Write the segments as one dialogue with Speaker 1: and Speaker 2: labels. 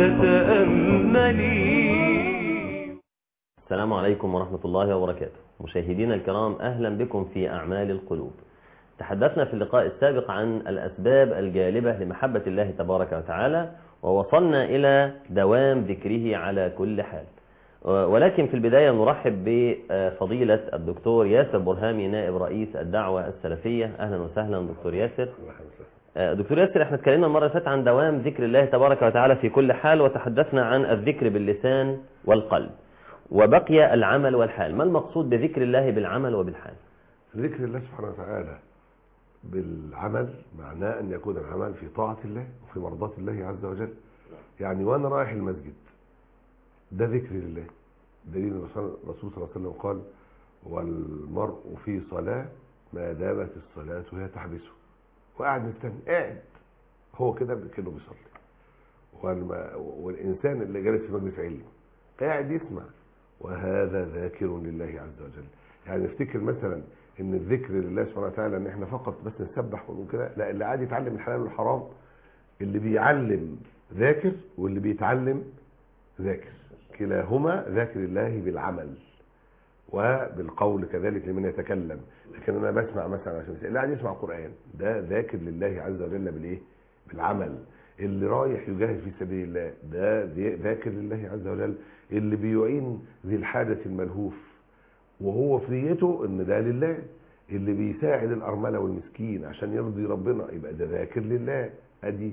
Speaker 1: تأملي
Speaker 2: السلام عليكم ورحمة الله وبركاته مشاهدينا الكرام أهلا بكم في أعمال القلوب تحدثنا في اللقاء السابق عن الأسباب الجالبة لمحبة الله تبارك وتعالى ووصلنا إلى دوام ذكره على كل حال ولكن في البداية نرحب بفضيلة الدكتور ياسر برهامي نائب رئيس الدعوة السلفية أهلا وسهلا دكتور ياسر دكتور ياسر احنا اتكلمنا المرة اللي فاتت عن دوام ذكر الله تبارك وتعالى في كل حال وتحدثنا عن الذكر باللسان والقلب وبقي العمل والحال ما المقصود بذكر الله بالعمل وبالحال
Speaker 3: ذكر الله سبحانه وتعالى بالعمل معناه أن يكون العمل في طاعة الله وفي مرضاة الله عز وجل يعني وأنا رايح المسجد ده ذكر لله دليل الرسول صلى الله عليه وسلم قال والمرء في صلاة ما دامت الصلاة هي تحبسه وقاعد مستني قاعد هو كده كأنه بيصلي والم- والإنسان اللي جالس في مجلس علم قاعد يسمع وهذا ذاكر لله عز وجل يعني افتكر مثلا ان الذكر لله سبحانه وتعالى ان احنا فقط بس نسبح ونقول كده لا اللي قاعد يتعلم الحلال والحرام اللي بيعلم ذاكر واللي بيتعلم ذاكر كلاهما ذاكر الله بالعمل وبالقول كذلك لمن يتكلم لكن انا بسمع مثلا عشان اللي قاعد يسمع قران ده ذاكر لله عز وجل بالايه بالعمل اللي رايح يجاهد في سبيل الله ده ذي- ذاكر لله عز وجل اللي بيعين ذي الحاجة الملهوف وهو في نيته ان ده لله اللي بيساعد الارمله والمسكين عشان يرضي ربنا يبقى ده ذاكر لله ادي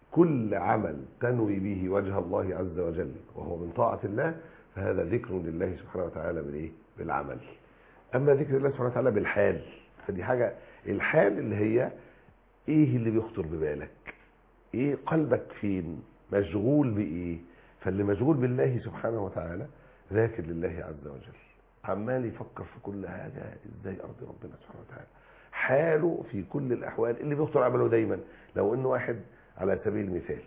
Speaker 3: كل عمل تنوي به وجه الله عز وجل وهو من طاعه الله فهذا ذكر لله سبحانه وتعالى بالايه بالعمل اما ذكر الله سبحانه وتعالى بالحال فدي حاجه الحال اللي هي ايه اللي بيخطر ببالك ايه قلبك فين مشغول بايه فاللي مشغول بالله سبحانه وتعالى ذاكر لله عز وجل عمال يفكر في كل حاجه ازاي ارضي ربنا سبحانه وتعالى حاله في كل الاحوال اللي بيخطر عمله دايما لو ان واحد على سبيل المثال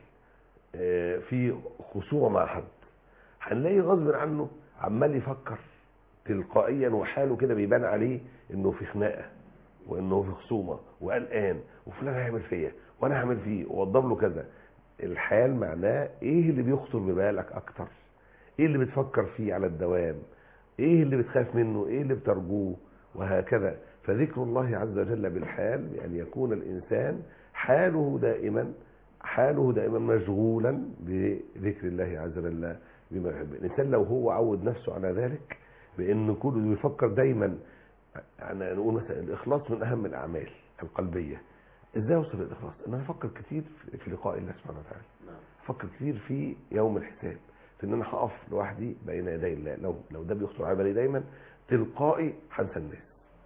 Speaker 3: آه، في خصومه مع حد هنلاقي غصب عنه عمال يفكر تلقائيا وحاله كده بيبان عليه انه في خناقه وانه في خصومه وقلقان وفلان هيعمل فيا وانا هعمل فيه ووضب له كذا الحال معناه ايه اللي بيخطر ببالك اكتر ايه اللي بتفكر فيه على الدوام ايه اللي بتخاف منه ايه اللي بترجوه وهكذا فذكر الله عز وجل بالحال بأن يكون الإنسان حاله دائما حاله دائما مشغولا بذكر الله عز وجل بما يحب الإنسان لو هو عود نفسه على ذلك بأن كله يفكر دايما يعني نقول مثلا الإخلاص من أهم الأعمال القلبية ازاي اوصل للاخلاص ان انا افكر كتير في- في لقاء الله سبحانه وتعالى افكر كتير في يوم الحساب في ان انا هقف لوحدي بين يدي الله لو لو ده بيخطر على بالي دايما تلقائي هنسى الناس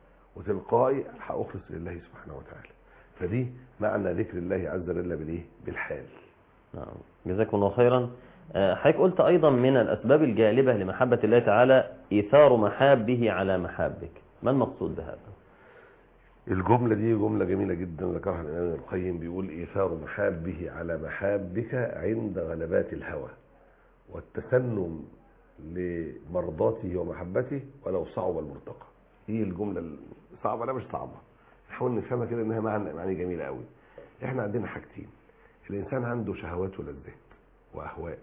Speaker 3: وتلقائي هاخلص لله سبحانه وتعالى فدي معنى ذكر الله عز وجل بالايه بالحال
Speaker 2: نعم جزاكم الله خيرا آه، حضرتك قلت أيضا من الأسباب الجالبة لمحبة الله تعالى إيثار محابه على محابك ما المقصود بهذا
Speaker 3: الجملة دي جملة جميلة جدا ذكرها الإمام ابن القيم بيقول إيثار محابه على محابك عند غلبات الهوى والتسنم لمرضاته ومحبته ولو صعب المرتقى دي الجملة صعبة لا مش صعبة نحاول نفهمها كده إنها معنى معاني جميلة قوي إحنا عندنا حاجتين الإنسان عنده شهوات ولذات وأهواء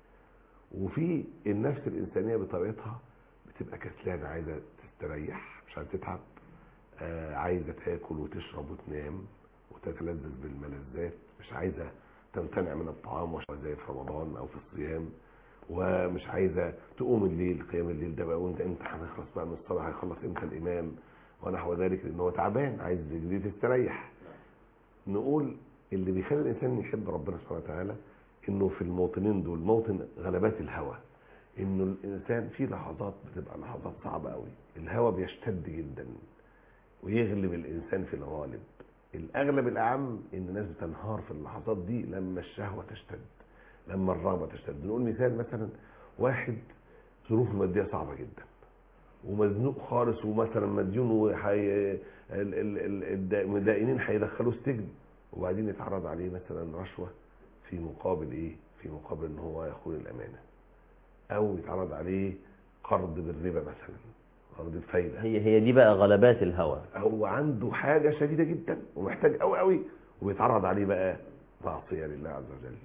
Speaker 3: وفي النفس الإنسانية بطبيعتها بتبقى كسلانة عايزة تستريح مش عايزة تتعب آه، عايزه تاكل وتشرب وتنام وتتلذذ بالملذات مش عايزه تمتنع من الطعام والشراب زي في رمضان او في الصيام ومش عايزه تقوم الليل قيام الليل ده بقى وانت امتى هنخلص بقى من الصلاه هيخلص امتى الامام ونحو ذلك لان هو تعبان عايز رجليه تستريح نقول اللي بيخلي الانسان يحب ربنا سبحانه وتعالى انه في الموطنين دول موطن غلبات الهوى انه الانسان في لحظات بتبقى لحظات صعبه قوي الهوى بيشتد جدا ويغلب الانسان في الغالب الاغلب الاعم ان الناس بتنهار في اللحظات دي لما الشهوه تشتد لما الرغبه تشتد نقول مثال مثلا واحد ظروفه الماديه صعبه جدا ومزنوق خالص ومثلا مديون وحي... ال- ال- ال- الدا- المدائنين هيدخلوه السجن وبعدين يتعرض عليه مثلا رشوه في مقابل ايه؟ في مقابل ان هو يخون الامانه او يتعرض عليه قرض بالربا مثلا قرض الفايده
Speaker 2: هي هي دي بقى غلبات الهوى
Speaker 3: هو عنده حاجه شديده جدا ومحتاج قوي قوي ويتعرض عليه بقى معصيه لله عز وجل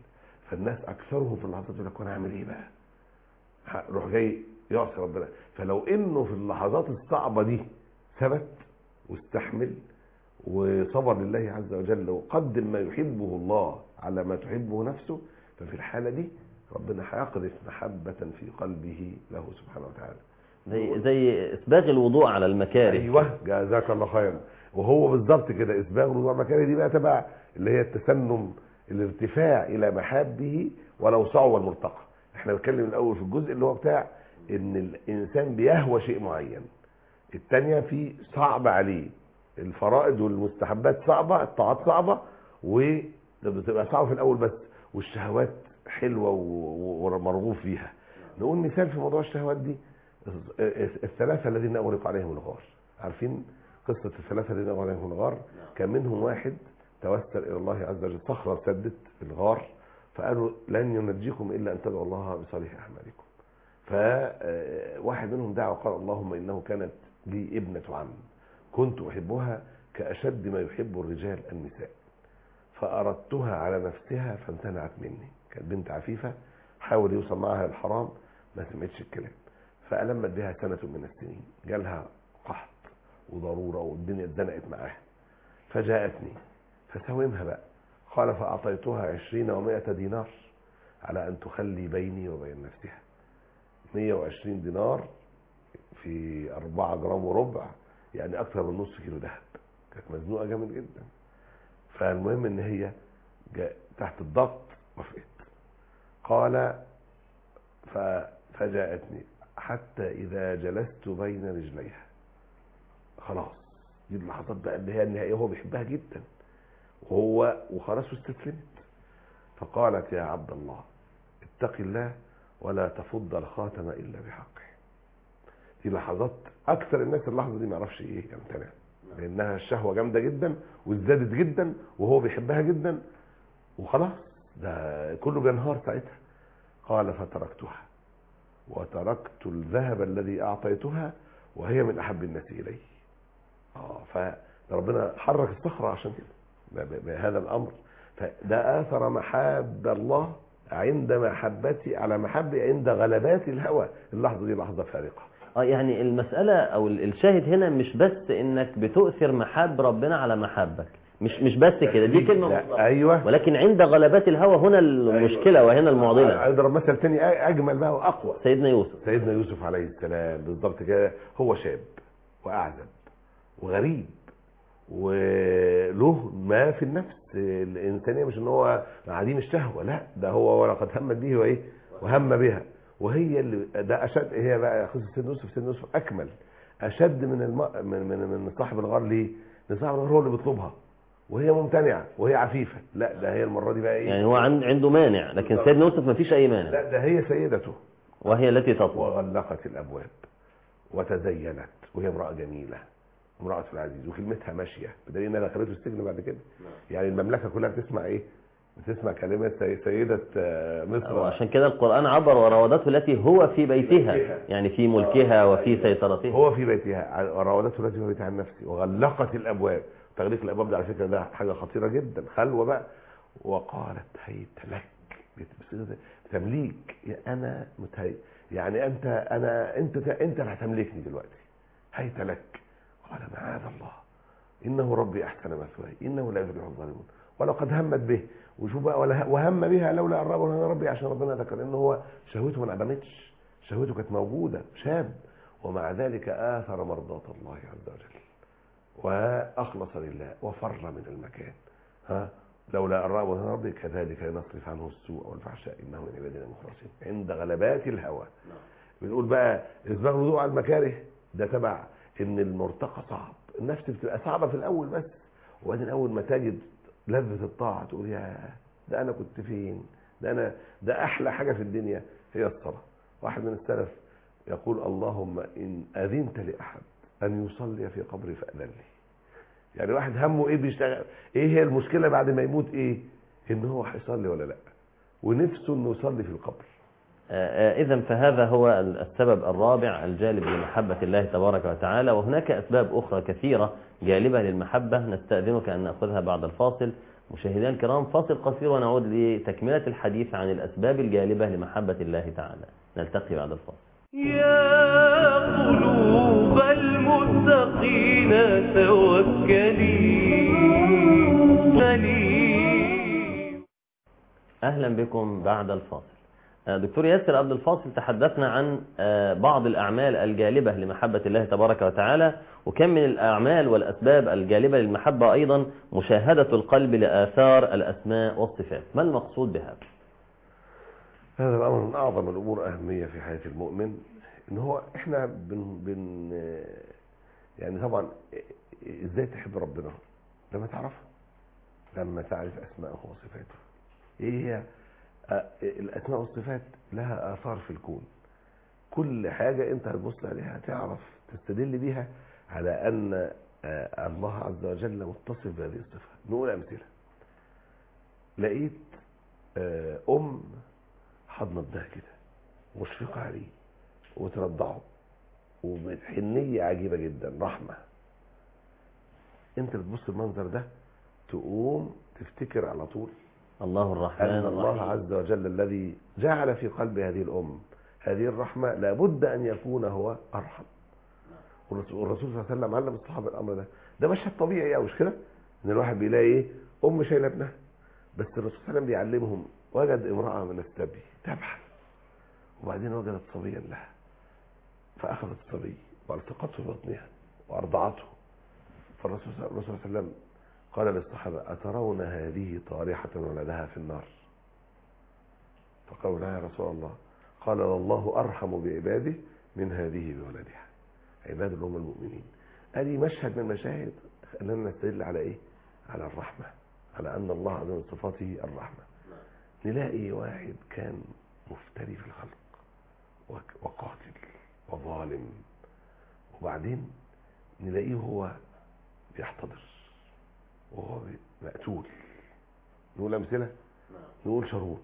Speaker 3: فالناس اكثرهم في اللحظات يقول لك وانا اعمل ايه بقى ه- روح جاي يعصي ربنا فلو انه في اللحظات الصعبه دي ثبت واستحمل وصبر لله عز وجل وقدم ما يحبه الله على ما تحبه نفسه ففي الحاله دي ربنا هيقذف محبه في قلبه له سبحانه وتعالى
Speaker 2: زي زي اسباغ الوضوء على المكاره
Speaker 3: ايوه جزاك الله خيرا وهو بالظبط كده اسباغ الوضوء المكاري دي بقى تبع اللي هي التسنم الارتفاع الى محابه ولو صعب المرتقى احنا بنتكلم الاول في الجزء اللي هو بتاع ان الانسان بيهوى شيء معين الثانيه في صعب عليه الفرائض والمستحبات صعبه الطاعات صعبه وبتبقى صعبه في الاول بس والشهوات حلوه و- ومرغوب فيها نقول مثال في موضوع الشهوات دي الثلاثه الذين اغرق عليهم الغار عارفين قصه الثلاثه الذين اغرق عليهم الغار كان منهم واحد توسل الى الله عز وجل صخره سدت الغار فقالوا لن ينجيكم الا ان تدعوا الله بصالح اعمالكم فواحد منهم دعا وقال اللهم انه كانت لي ابنه عم كنت احبها كاشد ما يحب الرجال النساء فاردتها على نفسها فامتنعت مني كانت بنت عفيفه حاول يوصل معها الحرام ما سمعتش الكلام فألمت بها سنة من السنين جالها قحط وضرورة والدنيا اتزنقت معاها فجاءتني فساومها بقى قال فأعطيتها عشرين ومائة دينار على أن تخلي بيني وبين نفسها 120 دينار في 4 جرام وربع يعني أكثر من نص كيلو ذهب كانت مزنوقة جامد جدا فالمهم إن هي جاء تحت الضغط وافقت قال ف- فجاءتني حتى إذا جلست بين رجليها خلاص دي اللحظات بقى اللي هي النهائية هو بيحبها جدا وهو وخلاص واستسلمت فقالت يا عبد الله اتق الله ولا تفض الخاتم إلا بحقه دي لحظات أكثر الناس اللحظة دي ما يعرفش إيه يمتنع لأنها الشهوة جامدة جدا وازدادت جدا وهو بيحبها جدا وخلاص ده كله بينهار ساعتها قال فتركتها وتركت الذهب الذي أعطيتها وهي من أحب الناس إلي آه فربنا حرك الصخرة عشان كده ب- ب- بهذا الأمر فده آثر محاب الله عند محبتي على محبي عند غلبات الهوى اللحظة دي لحظة فارقة
Speaker 2: اه يعني المسألة او ال- الشاهد هنا مش بس انك بتؤثر محاب ربنا على محبك مش مش بس كده دي كلمة
Speaker 3: لا،
Speaker 2: مطلقة.
Speaker 3: أيوة
Speaker 2: ولكن عند غلبات الهوى هنا المشكلة وهنا المعضلة
Speaker 3: أضرب مثل تاني أجمل بقى وأقوى
Speaker 2: سيدنا يوسف
Speaker 3: سيدنا يوسف عليه السلام بالضبط كده هو شاب وأعزب وغريب وله ما في النفس الإنسانية مش إن هو عديم الشهوة لا ده هو ولقد همت به وإيه وهم بها وهي اللي ده أشد هي بقى قصة سيدنا يوسف سيدنا يوسف أكمل أشد من الم... من من من صاحب الغار ليه؟ لأن صاحب الغار هو اللي بيطلبها وهي ممتنعة وهي عفيفة لا ده هي المرة دي بقى إيه؟
Speaker 2: يعني هو عن- عنده مانع لكن سيدنا يوسف ما فيش اي مانع
Speaker 3: لا ده هي سيدته
Speaker 2: وهي التي تطلب
Speaker 3: وغلقت الابواب وتزينت وهي امراه جميله امراه العزيز وكلمتها ماشيه بدليل انها دخلته السجن بعد كده يعني المملكه كلها بتسمع ايه بتسمع كلمه سي- سيده آه، مصر
Speaker 2: وعشان كده القرآن عبر وراودته التي هو في بيتها يعني في ملكها وفي سيطرتها
Speaker 3: هو في بيتها عن- وراودته التي في بيتها عن نفسي وغلقت الابواب تغليق الابواب ده على فكره ده حاجه خطيره جدا خلوه بقى وقالت هيت لك بت- تمليك يا انا متهي يعني انت انا انت انت اللي هتملكني دلوقتي هيت لك قال معاذ الله انه ربي احسن مثواي انه لا يفلح الظالمون ولقد همت به وشوف بقى ولا- وهم بها لولا ان ربنا ربي عشان ربنا ذكر ان هو شهوته ما انعدمتش شهوته كانت موجوده شاب ومع ذلك آثر مرضاة الله عز وجل وأخلص لله وفر من المكان ها لولا أن رأى وجه ربي كذلك لنصرف عنه السوء والفحشاء إنه من عبادنا المخلصين عند غلبات الهوى بنقول بقى إسباغ الوضوء على المكاره ده تبع إن المرتقى صعب النفس بتبقى صعبة في الأول بس وبعدين أول ما تجد لذة الطاعة تقول يا ده أنا كنت فين ده أنا ده أحلى حاجة في الدنيا هي الصلاة واحد من السلف يقول اللهم إن أذنت لأحد أن يصلي في قبري فأذن لي يعني واحد همه إيه بيشتغل إيه هي المشكلة بعد ما يموت إيه إن هو هيصلي ولا لأ ونفسه إنه يصلي في القبر
Speaker 2: إذا فهذا هو السبب الرابع الجالب لمحبة الله تبارك وتعالى وهناك أسباب أخرى كثيرة جالبة للمحبة نستأذنك أن نأخذها بعد الفاصل مشاهدينا الكرام فاصل قصير ونعود لتكملة الحديث عن الأسباب الجالبة لمحبة الله تعالى نلتقي بعد الفاصل
Speaker 1: يا قلوب المتقين توكلي سليم
Speaker 2: أهلا بكم بعد الفاصل آه، دكتور ياسر قبل الفاصل تحدثنا عن آه، بعض الأعمال الجالبة لمحبة الله تبارك وتعالى وكم من الأعمال والأسباب الجالبة للمحبة أيضا مشاهدة القلب لآثار الأسماء والصفات ما المقصود بهذا؟
Speaker 3: هذا الامر من اعظم الامور اهميه في حياه المؤمن ان هو احنا بن بن يعني طبعا ازاي تحب ربنا لما تعرفه لما تعرف اسماءه وصفاته ايه هي آه، الاسماء والصفات لها اثار في الكون كل حاجه انت هتبص عليها هتعرف تستدل بيها على ان آه، الله عز وجل متصف بهذه الصفه نقول امثله لقيت آه، ام حضن ابنها كده مشفقة عليه وترضعه وبحنية عجيبة جدا رحمة انت بتبص المنظر ده تقوم تفتكر على طول
Speaker 2: الله الرحمن
Speaker 3: أن الله
Speaker 2: الرحيم
Speaker 3: عز وجل الذي جعل في قلب هذه الأم هذه الرحمة لابد أن يكون هو أرحم والرسول والرسول صلى الله عليه وسلم علم الصحابة الأمر ده ده مشهد طبيعي أوي مش كده؟ إن الواحد بيلاقي إيه؟ أم شايلة ابنها بس الرسول صلى الله عليه وسلم بيعلمهم وجد امرأة من السبي تبحث وبعدين وجدت صبيا لها فأخذت الصبي والتقته ببطنها وأرضعته فالرسول صلى الله عليه وسلم قال للصحابة أترون هذه طارحة ولدها في النار فقالوا لا يا رسول الله قال الله أرحم بعباده من هذه بولدها عباد اللي هم المؤمنين ادي مشهد من المشاهد خلينا نستدل على ايه على الرحمة على أن الله عز وجل من صفاته الرحمة نلاقي واحد كان مفتري في الخلق وك- وقاتل وظالم وبعدين نلاقيه هو بيحتضر وهو بي- مقتول نقول أمثلة نقول شارون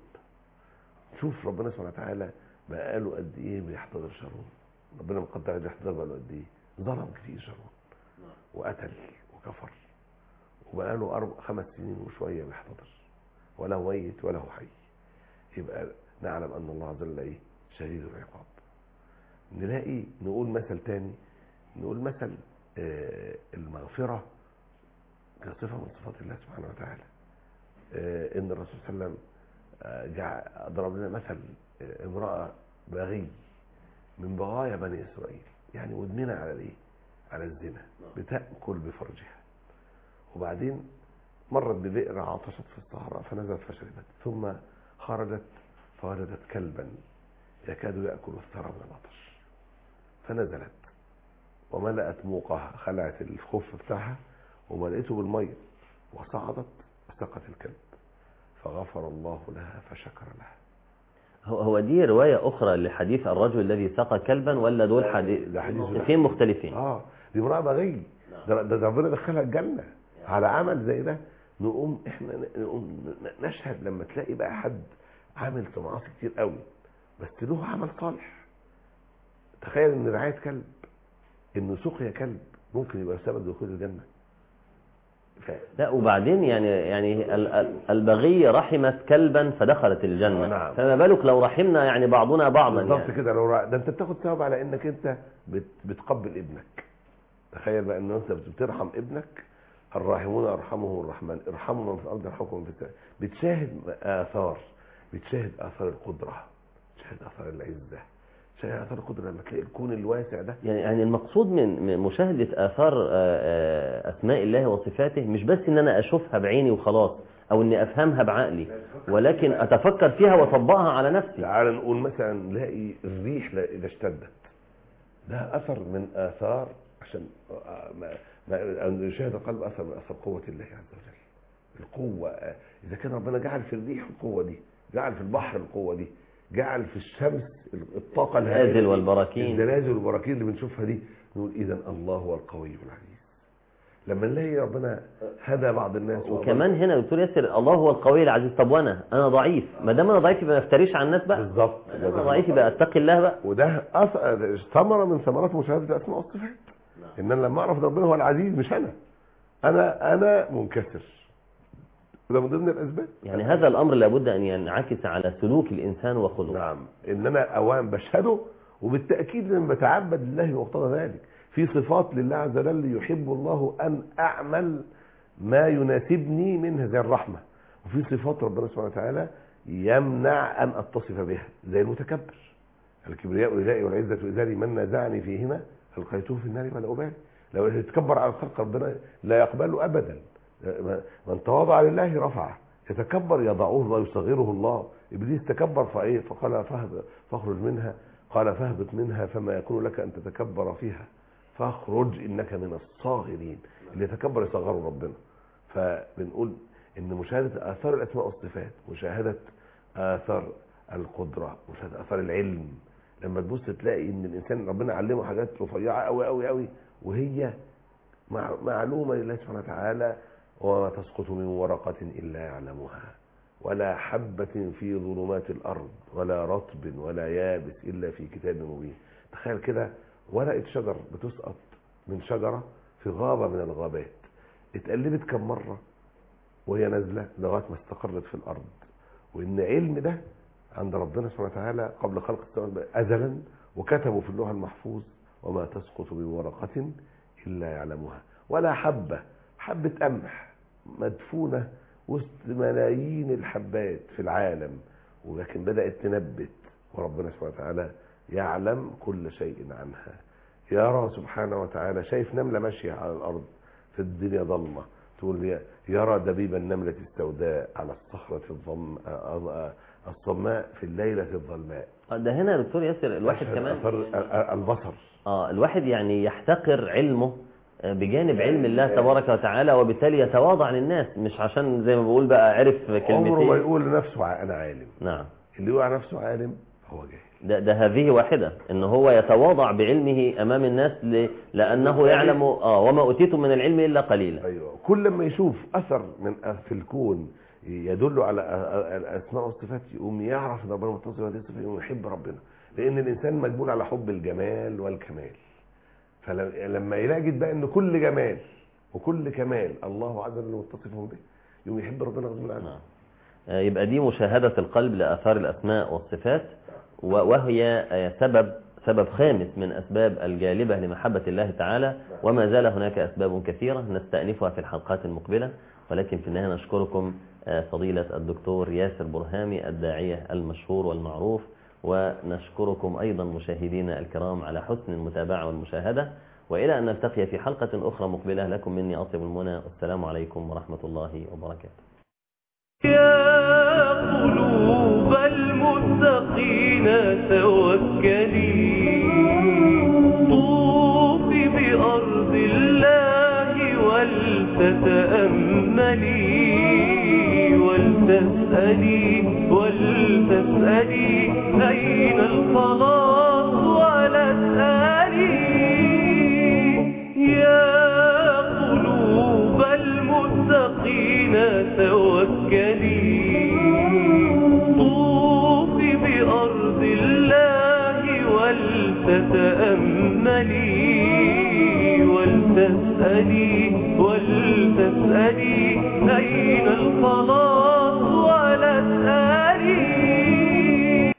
Speaker 3: شوف ربنا سبحانه وتعالى بقاله قد ايه بيحتضر شارون ربنا مقدر عليه الاحتضار بقاله قد ايه ظلم كتير شارون وقتل وكفر وبقاله أربع خمس سنين وشوية بيحتضر ولا هو ميت ولا هو حي يبقى نعلم أن الله عز وجل إيه شديد العقاب نلاقي نقول مثل تاني نقول مثل آه، المغفرة كصفة من صفات الله سبحانه وتعالى آه، إن الرسول صلى الله عليه وسلم آه، جع- ضرب لنا مثل آه، امرأة باغي من بغايا بني إسرائيل يعني مدمنة على الإيه؟ على الزنا بتأكل بفرجها وبعدين مرت ببئر عطشت في الصحراء فنزلت فشربت ثم خرجت فوجدت كلبا يكاد يأكل الثرى من العطش فنزلت وملأت موقها خلعت الخف بتاعها وملئته بالمية وصعدت وسقت الكلب فغفر الله لها فشكر لها
Speaker 2: هو هو دي رواية أخرى لحديث الرجل الذي سقى كلبا ولا دول حديث
Speaker 3: ده حديث
Speaker 2: حديثين مختلفين
Speaker 3: اه دي امرأة بغي ده, ده, ده ربنا دخلها الجنة على عمل زي ده نقوم احنا نقوم نشهد لما تلاقي بقى حد عامل في معاصي كتير قوي بس له عمل صالح تخيل ان رعاية كلب انه سقيا كلب ممكن يبقى سبب دخول الجنة ف...
Speaker 2: لا وبعدين يعني يعني ال- ال- البغية رحمت كلبا فدخلت الجنة
Speaker 3: نعم.
Speaker 2: فما بالك لو رحمنا يعني بعضنا بعضا
Speaker 3: بالظبط
Speaker 2: يعني.
Speaker 3: كده لو رع... ده انت بتاخد ثواب على انك انت بت... بتقبل ابنك تخيل بقى ان انت بترحم ابنك الراحمون يرحمهم الرحمن ارحموا من في الارض يرحمكم من في السماء بتشاهد اثار بتشاهد اثار القدره بتشاهد اثار العزه بتشاهد اثار القدره لما تلاقي الكون الواسع ده
Speaker 2: يعني يعني المقصود من من مشاهدة آثار آه، آه، أسماء الله وصفاته مش بس إن أنا أشوفها بعيني وخلاص أو إني أفهمها بعقلي ولكن أتفكر فيها وأطبقها على نفسي
Speaker 3: تعال نقول مثلا نلاقي الريح لا- اذا اشتدت ده اثر من اثار عشان آه، ما ما- أن يشاهد القلب اثر من اثر قوه الله عز وجل القوه آه، اذا كان ربنا جعل في الريح القوه دي جعل في البحر القوه دي جعل في الشمس الطاقه الهائلة
Speaker 2: الزلازل
Speaker 3: دي،
Speaker 2: والبراكين.
Speaker 3: الزلازل والبراكين اللي بنشوفها دي نقول اذا الله هو القوي العزيز لما نلاقي ربنا هدى بعض الناس
Speaker 2: وكمان هنا يا دكتور ياسر الله هو القوي العزيز طب وأنا أنا ضعيف ما دام أنا ضعيف يبقى ما افتريش على الناس بقى
Speaker 3: بالظبط
Speaker 2: ما دام أنا ضعيف يبقى أتقي الله بقى
Speaker 3: وده أث- ثمره من ثمرات مشاهده الاسماء والصفات ان انا لما اعرف ان ربنا هو العزيز مش انا انا انا منكسر ده من ضمن الاسباب
Speaker 2: يعني هذا الأمر لابد أن ينعكس على سلوك الإنسان وخلقه
Speaker 3: نعم ان انا اوان بشهده وبالتاكيد لما بتعبد لله بمقتضى ذلك في صفات لله عز وجل يحب الله ان اعمل ما يناسبني منها زي الرحمه وفي صفات ربنا سبحانه وتعالى يمنع ان اتصف بها زي المتكبر الكبرياء ردائي والعزه ازاري من نازعني فيهما القيته في النار ولا ابالي لو يتكبر على الخلق ربنا لا يقبله ابدا من تواضع لله رفعه يتكبر يضعه الله يصغره الله ابليس تكبر فايه فقال فهب فاخرج منها قال فاهبط منها فما يكون لك ان تتكبر فيها فاخرج انك من الصاغرين اللي يتكبر يصغره ربنا فبنقول ان مشاهده اثار الاسماء والصفات مشاهده اثار القدره مشاهده اثار العلم لما تبص تلاقي ان الانسان ربنا علمه حاجات رفيعه قوي قوي قوي وهي مع معلومه لله سبحانه وتعالى وما تسقط من ورقه الا يعلمها ولا حبة في ظلمات الأرض ولا رطب ولا يابس إلا في كتاب مبين تخيل كده ورقة شجر بتسقط من شجرة في غابة من الغابات اتقلبت كم مرة وهي نازلة لغاية ما استقرت في الأرض وإن علم ده عند ربنا سبحانه وتعالى قبل خلق السماوات أزلا وكتبوا في اللوح المحفوظ وما تسقط من ورقة إلا يعلمها ولا حبة حبة قمح مدفونة وسط ملايين الحبات في العالم ولكن بدأت تنبت وربنا سبحانه وتعالى يعلم كل شيء عنها يرى سبحانه وتعالى شايف نملة ماشية على الأرض في الدنيا ضلمة تقول لي يرى دبيب النملة السوداء على الصخرة الضم الصماء في الليلة الظلماء
Speaker 2: ده هنا يا دكتور ياسر الواحد
Speaker 3: أشهد
Speaker 2: كمان
Speaker 3: أثر البصر
Speaker 2: اه الواحد يعني يحتقر علمه آه، بجانب علم الله تبارك وتعالى وبالتالي يتواضع للناس مش عشان زي ما بقول بقى عرف
Speaker 3: عمره ما
Speaker 2: كلمتين
Speaker 3: يقول لنفسه ع- أنا عالم
Speaker 2: نعم
Speaker 3: اللي يقول على نفسه عالم هو جاهل
Speaker 2: ده, ده هذه واحدة ان هو يتواضع بعلمه امام الناس ل... لانه يعلم اه وما اوتيتم من العلم الا قليلا
Speaker 3: ايوه كل ما يشوف اثر من أ- في الكون يدل على أ- أ- الاسماء والصفات يقوم يعرف ان ربنا متصل بهذه الصفات يقوم يحب ربنا لان الانسان مجبول على حب الجمال والكمال فلما يلاقي بقى ان كل جمال وكل كمال الله عز وجل متصف به يقوم يحب ربنا غصب عنه
Speaker 2: نعم. آه، يبقى دي مشاهدة القلب لآثار الأسماء والصفات و- وهي آه، سبب سبب خامس من أسباب الجالبة لمحبة الله تعالى وما زال هناك أسباب كثيرة نستأنفها في الحلقات المقبلة ولكن في النهاية نشكركم آه، فضيلة الدكتور ياسر برهامي الداعية المشهور والمعروف ونشكركم أيضا مشاهدينا الكرام على حسن المتابعة والمشاهدة وإلى أن نلتقي في حلقة أخرى مقبلة لكم مني أطيب المنى والسلام عليكم ورحمة الله وبركاته
Speaker 1: يا قلوب المتقين توكلي طوفي بأرض الله ولتتأملي ولتسألي ولتسألي أين الخلاص ولا تسألي يا قلوب المتقين توكلي طوفي بأرض الله ولتتأملي ولتسألي ولتسألي أين الخلاص ولا تسألي